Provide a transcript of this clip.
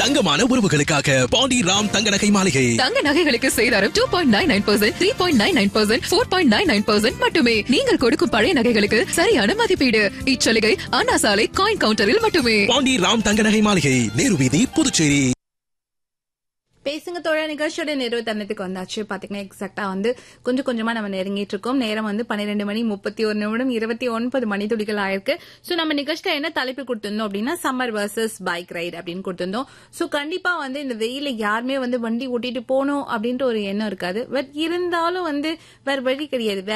தங்கமான உறவுகளுக்காக பாண்டி ராம் தங்க நகை மாளிகை தங்க நகைகளுக்கு சேதாரம் two point nine nine percent three point nine nine percent four point nine nine percent மட்டுமே நீங்கள் கொடுக்கும் பழைய நகைகளுக்கு சரியான மதிப்பீடு இச்சலுகை அண்ணா சாலை காயின் கவுண்டரில் மட்டுமே பாண்டி ராம் தங்க நகை மாளிகை நேரு வீதி புதுச்சேரி பேசுங்க தோழ நிகழ்ச்சியோட நிறைவு தருணத்துக்கு வந்தாச்சு பாத்தீங்கன்னா எக்ஸாக்டா வந்து கொஞ்சம் கொஞ்சமா நம்ம நெருங்கிட்டு இருக்கோம் நேரம் வந்து பன்னிரெண்டு மணி முப்பத்தி ஒரு நிமிடம் இருபத்தி ஒன்பது மணி துளிகள் ஆயிருக்கு சோ நம்ம நிகழ்ச்சியில என்ன தலைப்பு கொடுத்திருந்தோம் அப்படின்னா சம்மர் வர்சஸ் பைக் ரைடு அப்படின்னு கொடுத்திருந்தோம் சோ கண்டிப்பா வந்து இந்த வெயில யாருமே வந்து வண்டி ஓட்டிட்டு போகணும் அப்படின்ற ஒரு எண்ணம் இருக்காது பட் இருந்தாலும் வந்து வேற வழி கிடையாது